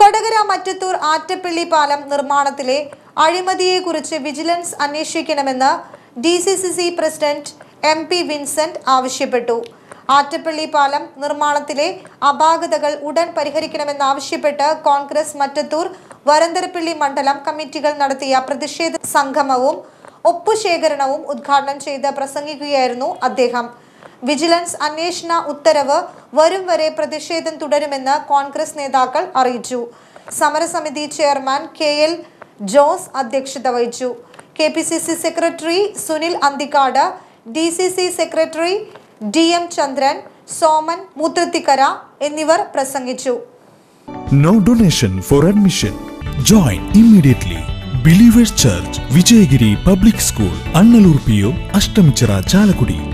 കൊടകര മറ്റത്തൂർ ആറ്റപ്പള്ളി പാലം നിർമ്മാണത്തിലെ അഴിമതിയെക്കുറിച്ച് വിജിലൻസ് അന്വേഷിക്കണമെന്ന് D C C C president M P Vincent ആവശ്യപ്പെട്ടു ആറ്റപ്പള്ളി പാലം നിർമ്മാണത്തിലെ അപാകതകൾ ഉടൻ പരിഹരിക്കണമെന്നാവശ്യപ്പെട്ട് കോൺഗ്രസ് മറ്റത്തൂർ വരന്തരപ്പള്ളി മണ്ഡലം കമ്മിറ്റികൾ നടത്തിയ പ്രതിഷേധ സംഗമവും ഒപ്പുശേഖരണവും ഉദ്ഘാടനം ചെയ്ത് പ്രസംഗിക്കുകയായിരുന്നു അദ്ദേഹം വിജിലൻസ് അന്വേഷണ ഉത്തരവ് വരും വരെ പ്രതിഷേധം തുടരുമെന്ന് കോൺഗ്രസ് നേതാക്കൾ അറിയിച്ചു സമരസമിതി ചെയർമാൻ കെ എൽ ജോസ് അധ്യക്ഷത വഹിച്ചു K P C C secretary Sunil Anthikad D C C secretary D M Chandran Soman Moorathikkara എന്നിവർ പ്രസംഗിച്ചു No donation for admission. Join immediately. Believers Church, Vijayagiri Public School, Annalur PO, Ashtamichara, Chalakudi.